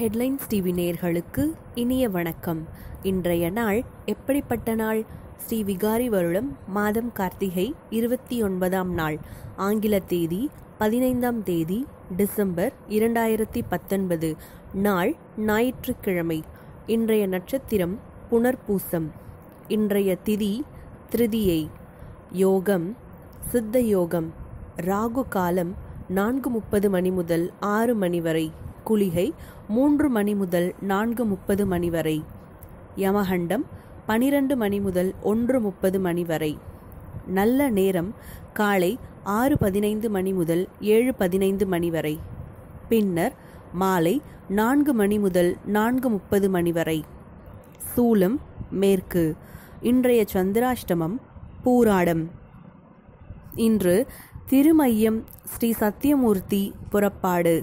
headlines TV நேயர்களுக்கு இனிய வணக்கம் இன்றைய நாள் எப்படிப்பட்ட நாள் ஸ்ரீ விகாரி வருடம் மாதம் கார்த்திகை இருபத்தி ஒன்பதாம் நாள் ஆங்கில தேதி பதினைந்தாம் தேதி டிசம்பர் இரண்டாயிரத்தி பத்தொன்பது நாள் ஞாயிற்றுக்கிழமை இன்றைய நட்சத்திரம் புனர்பூசம் இன்றைய திதி திருதியை யோகம் சித்த யோகம் ராகு காலம் நான்கு முப்பது மணி முதல் ஆறு மணி வரை குளிகை மூன்று மணி முதல் நான்கு முப்பது மணி வரை யமகண்டம் பனிரெண்டு மணி முதல் ஒன்று முப்பது மணி வரை நல்ல நேரம் காலை ஆறு பதினைந்து மணி முதல் ஏழு பதினைந்து மணி வரை பின்னர் மாலை நான்கு மணி முதல் நான்கு முப்பது மணி வரை சூலம் மேற்கு இன்றைய சந்திராஷ்டமம் பூராடம் இன்று திருமையம் ஸ்ரீ சத்தியமூர்த்தி புறப்பாடு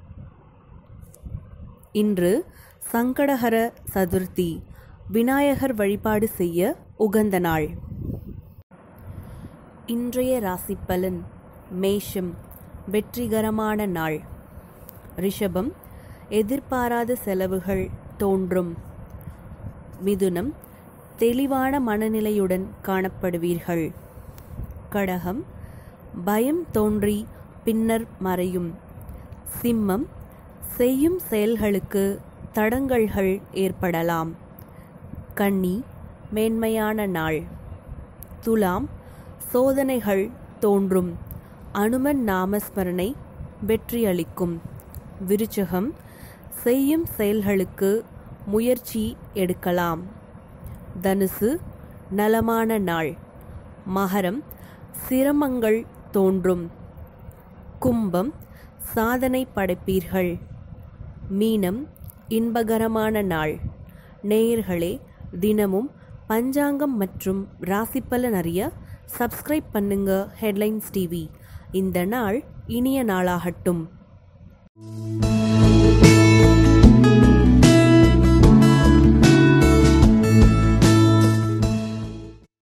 இன்று சங்கடஹர சதுர்த்தி விநாயகர் வழிபாடு செய்ய உகந்த நாள் இன்றைய ராசி பலன் மேஷம் வெற்றிகரமான நாள் ரிஷபம் எதிர்பாராத செலவுகள் தோன்றும் மிதுனம் தெளிவான மனநிலையுடன் காணப்படுவீர்கள் கடகம் பயம் தோன்றி பின்னர் மறையும் சிம்மம் செய்யும் செயல்களுக்கு தடங்கல்கள் ஏற்படலாம் கன்னி மேன்மையான நாள் துலாம் சோதனைகள் தோன்றும் அனுமன் நாமஸ்மரணை வெற்றியளிக்கும் விருச்சகம் செய்யும் செயல்களுக்கு முயற்சி எடுக்கலாம் தனுசு நலமான நாள் மகரம் சிரமங்கள் தோன்றும் கும்பம் சாதனை படைப்பீர்கள் மீனம் இன்பகரமான நாள் நேயர்களே தினமும் பஞ்சாங்கம் மற்றும் ராசிப்பலன் அறிய சப்ஸ்கிரைப் பண்ணுங்க ஹெட்லைன்ஸ் டிவி இந்த நாள் இனிய நாளாகட்டும்